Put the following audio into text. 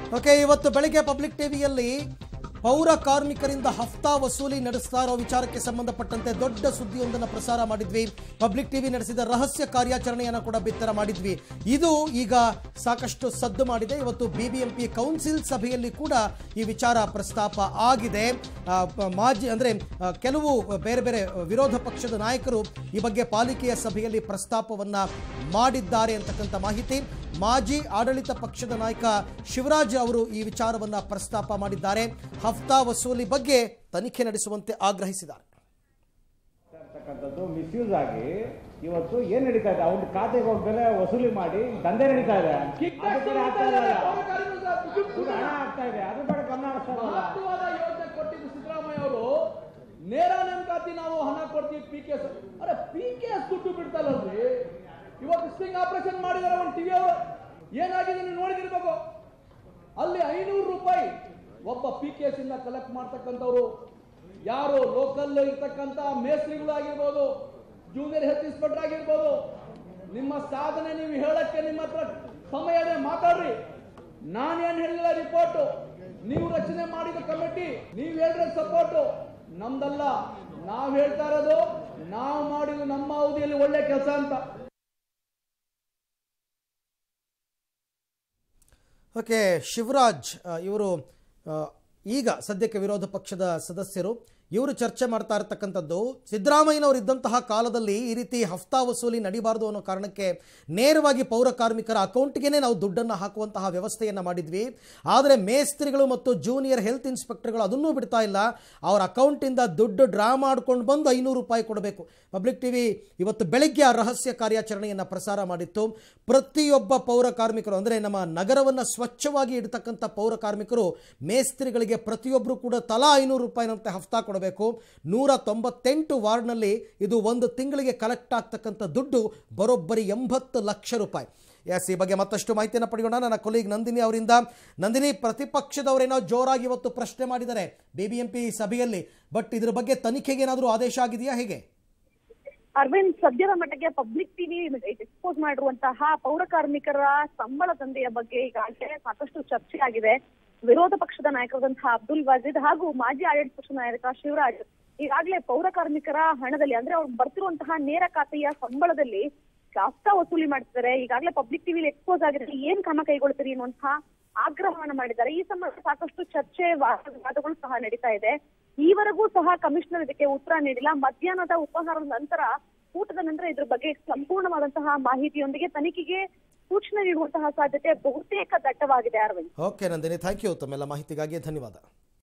Okay ಇವತ್ತು ಬೆಳಿಗ್ಗೆ public ಟಿವಿಯಲ್ಲಿ ಪೌರ ಕಾರ್ಮಿಕರಿಂದ ಹಫ್ತಾ ವಸೂಲಿ ನಡೆಸ್ತಾ ಇರೋ ವಿಚಾರಕ್ಕೆ ಸಂಬಂಧಪಟ್ಟಂತೆ ದೊಡ್ಡ ಸುದ್ದಿಯೊಂದನ್ನು ಪ್ರಸಾರ ಮಾಡಿದ್ವಿ ಪಬ್ಲಿಕ್ ಟಿವಿ ನಡೆಸಿದ ರಹಸ್ಯ ಕಾರ್ಯಾಚರಣೆಯನ್ನು ಕೂಡ ಬಿತ್ತರ ಮಾಡಿದ್ವಿ ಇದು ಈಗ ಸಾಕಷ್ಟು ಸದ್ದು ಮಾಡಿದೆ ಇವತ್ತು ಬಿಬಿಎಂಪಿ ಕೌನ್ಸಿಲ್ ಸಭೆಯಲ್ಲಿ ಕೂಡ ಈ ವಿಚಾರ ಪ್ರಸ್ತಾಪ ಆಗಿದೆ ಆ, ಪ- ಮಾಜಿ ಅಂದರೆ ಆ, ಕೆಲವು ಬೇರೆ ಬೇರೆ ವಿರೋಧ ಪಕ್ಷದ ನಾಯಕರು ಈ ಬಗ್ಗೆ ಪಾಲಿಕೆಯ ಸಭೆಯಲ್ಲಿ ಪ್ರಸ್ತಾಪವನ್ನ ಮಾಡಿದ್ದಾರೆ ಅಂತಕ್ಕಂಥ ಮಾಹಿತಿ ಮಾಜಿ ಆಡಳಿತ ಪಕ್ಷದ ನಾಯಕ ಶಿವರಾಜ್ ಅವರು ಈ ವಿಚಾರವನ್ನ ಪ್ರಸ್ತಾಪ ಮಾಡಿದ್ದಾರೆ ಹಫ್ತಾ ವಸೂಲಿ ಬಗ್ಗೆ ತನಿಖೆ ನಡೆಸುವಂತೆ ಆಗ್ರಹಿಸಿದ್ದಾರೆ ಅಂತಕ್ಕಂಥದ್ದು ಮಿಸ್ಯೂಸ್ ಆಗಿ ಇವತ್ತು ಏನ್ ನಡೀತಾ ಇದೆ ಅವ್ನ ಖಾತೆಗೆ ಹೋಗ್ದಲೆ ವಸೂಲಿ ಮಾಡಿ ದಂಧೆ ನಡೀತಾ ಇದೆ ಅದು ಕಡೆ ಆಗ್ತಾ ಇರಲ್ಲ. ಇದು ಹಣ ಆಗ್ತಾ ಇದೆ ಅದ್ರ ಕಡೆ ಗಮನ ಹರಿಸ್ತಾ ಇರಲ್ಲ. ಮಹತ್ವವಾದ ಯೋಜನೆ ಕೊಟ್ಟಿದ್ದು ಸಿದ್ದರಾಮಯ್ಯ ಅವರು ನೇರ ನೇಮಕಾತಿ ನಾವು ಹಣ ಕೊಡ್ತೀವಿ ಪಿ ಕೆ ಎಸ್ ಅರೆ ಪಿ ಕೆ ಎಸ್ ದುಡ್ಡು ಬಿಡ್ತಲ್ಲಲ್ರಿ ಇವತ್ತು ಸ್ಟಿಂಗ್ ಆಪರೇಷನ್ ಮಾಡಿದಾರೆ ಒಂದು ಟಿವಿ ಅವರು ಏನಾಗಿದೆ ನೀವು ನೋಡಿದಿರ್ಬೇಕು ಅಲ್ಲಿ ಐನೂರು ರೂಪಾಯಿ ಒಬ್ಬ ಪಿ ಕೆ ಎಸ್ ಇಂದ ಕಲೆಕ್ಟ್ ಮಾಡ್ತಕ್ಕಂಥವ್ರು ಯಾರು ಲೋಕಲ್ ಇರ್ತಕ್ಕಂಥ ಮೇಸ್ತ್ರಿಗಳು ಆಗಿರ್ಬೋದು ಜೂನಿಯರ್ ಹೆಲ್ತ್ ಇನ್ಸ್ಪೆಕ್ಟರ್ ಆಗಿರ್ಬೋದು ನಿಮ್ಮ ಸಾಧನೆ ನೀವು ಹೇಳಕ್ಕೆ ನಿಮ್ಮ ಹತ್ರ ಸಮಯ ಇದೆ ಮಾತಾಡ್ರಿ ನಾನೇನ್ ಹೇಳಿಲ್ಲ ರಿಪೋರ್ಟ್ ನೀವು ರಚನೆ ಮಾಡಿದ ಕಮಿಟಿ ನೀವು ಹೇಳಿದ್ರೆ ಸಪೋರ್ಟ್ ನಮ್ದಲ್ಲ ನಾವ್ ಹೇಳ್ತಾ ಇರೋದು ನಾವು ಮಾಡಿದ ನಮ್ಮ ಅವಧಿಯಲ್ಲಿ ಒಳ್ಳೆ ಕೆಲಸ ಅಂತ ಓಕೆ ಶಿವರಾಜ್ ಇವರು ಈಗ ಸದ್ಯಕ್ಕೆ ವಿರೋಧ ಪಕ್ಷದ ಸದಸ್ಯರು ಇವರು ಚರ್ಚೆ ಮಾಡ್ತಾ ಇರತಕ್ಕಂಥದ್ದು ಸಿದ್ದರಾಮಯ್ಯನವರು ಇದ್ದಂತಹ ಕಾಲದಲ್ಲಿ ಈ ರೀತಿ ಹಫ್ತಾ ವಸೂಲಿ ನಡಿಬಾರದು ಅನ್ನೋ ಕಾರಣಕ್ಕೆ ನೇರವಾಗಿ ಪೌರ ಕಾರ್ಮಿಕರ ಅಕೌಂಟ್ಗೆ ನಾವು ದುಡ್ಡನ್ನು ಹಾಕುವಂತಹ ವ್ಯವಸ್ಥೆಯನ್ನು ಮಾಡಿದ್ವಿ ಆದರೆ ಮೇಸ್ತ್ರಿಗಳು ಮತ್ತು ಜೂನಿಯರ್ ಹೆಲ್ತ್ ಇನ್ಸ್ಪೆಕ್ಟರ್ಗಳು ಅದನ್ನೂ ಬಿಡ್ತಾ ಇಲ್ಲ ಅವರ ಅಕೌಂಟಿಂದ ದುಡ್ಡು ಡ್ರಾ ಮಾಡ್ಕೊಂಡು ಬಂದು ಐನೂರು ರೂಪಾಯಿ ಕೊಡಬೇಕು ಪಬ್ಲಿಕ್ ಟಿವಿ ಇವತ್ತು ಬೆಳಗ್ಗೆ ಆ ರಹಸ್ಯ ಕಾರ್ಯಾಚರಣೆಯನ್ನು ಪ್ರಸಾರ ಮಾಡಿತ್ತು ಪ್ರತಿಯೊಬ್ಬ ಪೌರ ಕಾರ್ಮಿಕರು ಅಂದರೆ ನಮ್ಮ ನಗರವನ್ನು ಸ್ವಚ್ಛವಾಗಿ ಇಡ್ತಕ್ಕಂಥ ಪೌರ ಕಾರ್ಮಿಕರು ಮೇಸ್ತ್ರಿಗಳಿಗೆ ಪ್ರತಿಯೊಬ್ಬರು ಕೂಡ ತಲಾ ಐನೂರು ರೂಪಾಯಿನಂತೆ ಹಫ್ತಾ ಕೊಡಬೇಕು ನೂರ ತೊಂಬತ್ತೆಂಟು ವಾರ್ಡ್ನಲ್ಲಿ ಇದು ಒಂದು ತಿಂಗಳಿಗೆ ಕಲೆಕ್ಟ್ ಆಗ್ತಕ್ಕಂಥ ದುಡ್ಡು ಬರೋಬ್ಬರಿ ಎಂಬತ್ತು ಲಕ್ಷ ರೂಪಾಯಿ ಎಸ್ ಈ ಬಗ್ಗೆ ಮತ್ತಷ್ಟು ಮಾಹಿತಿಯನ್ನು ಪಡೆಯೋಣ ನನ್ನ ಕೊಲೀಗ್ ನಂದಿನಿ ಅವರಿಂದ ನಂದಿನಿ ಪ್ರತಿಪಕ್ಷದವರೇನೋ ಜೋರಾಗಿ ಇವತ್ತು ಪ್ರಶ್ನೆ ಮಾಡಿದ್ದಾರೆ ಬಿ ಬಿ ಎಂ ಪಿ ಸಭೆಯಲ್ಲಿ ಬಟ್ ಇದ್ರ ಬಗ್ಗೆ ತನಿಖೆಗೆ ಏನಾದರೂ ಆದೇಶ ಆಗಿದೆಯಾ ಹೇಗೆ ಅರವಿಂದ್ ಸದ್ಯದ ಮಟ್ಟಿಗೆ ಪಬ್ಲಿಕ್ ಟಿವಿ ಎಕ್ಸ್ಪೋಸ್ ಮಾಡಿರುವಂತಹ ಪೌರ ಕಾರ್ಮಿಕರ ಸಂಬಳ ದಂಧೆಯ ಬಗ್ಗೆ ಈಗಾಗಲೇ ಸಾಕಷ್ಟು ಚರ್ಚೆ ಆಗಿದೆ ವಿರೋಧ ಪಕ್ಷದ ನಾಯಕರಾದಂತಹ ಅಬ್ದುಲ್ ವಾಜಿದ್ ಹಾಗೂ ಮಾಜಿ ಆಡಳಿತ ಪಕ್ಷದ ನಾಯಕ ಶಿವರಾಜ್ ಈಗಾಗಲೇ ಪೌರ ಕಾರ್ಮಿಕರ ಹಣದಲ್ಲಿ ಅಂದ್ರೆ ಅವ್ರು ಬರ್ತಿರುವಂತಹ ನೇರ ಖಾತೆಯ ಸಂಬಳದಲ್ಲಿ ಹಫ್ತಾ ವಸೂಲಿ ಮಾಡ್ತಿದ್ದಾರೆ ಈಗಾಗಲೇ ಪಬ್ಲಿಕ್ ಟಿವಿಲಿ ಎಕ್ಸ್ಪೋಸ್ ಆಗಿದೆ ಏನ್ ಕ್ರಮ ಕೈಗೊಳ್ತೀರಿ ಅನ್ನುವಂತಹ ಆಗ್ರಹವನ್ನ ಮಾಡಿದ್ದಾರೆ ಈ ಸಂಬಂಧ ಸಾಕಷ್ಟು ಚರ್ಚೆ ವಾದ ವಿವಾದಗಳು ಸಹ ನಡೀತಾ ಇದೆ ಈವರೆಗೂ ಸಹ ಕಮಿಷನರ್ ಇದಕ್ಕೆ ಉತ್ತರ ನೀಡಿಲ್ಲ ಮಧ್ಯಾಹ್ನದ ಉಪಹಾರದ ನಂತರ ಊಟದ ನಂತರ ಇದ್ರ ಬಗ್ಗೆ ಸಂಪೂರ್ಣವಾದಂತಹ ಮಾಹಿತಿಯೊಂದಿಗೆ ತನಿಖೆಗೆ ಸೂಚನೆ ನೀಡುವಂತಹ ಸಾಧ್ಯತೆ ಬಹುತೇಕ ದಟ್ಟವಾಗಿದೆ Arvind okay Nandini thank you ತಮ್ಮೆಲ್ಲ ಮಾಹಿತಿಗಾಗಿ ಧನ್ಯವಾದ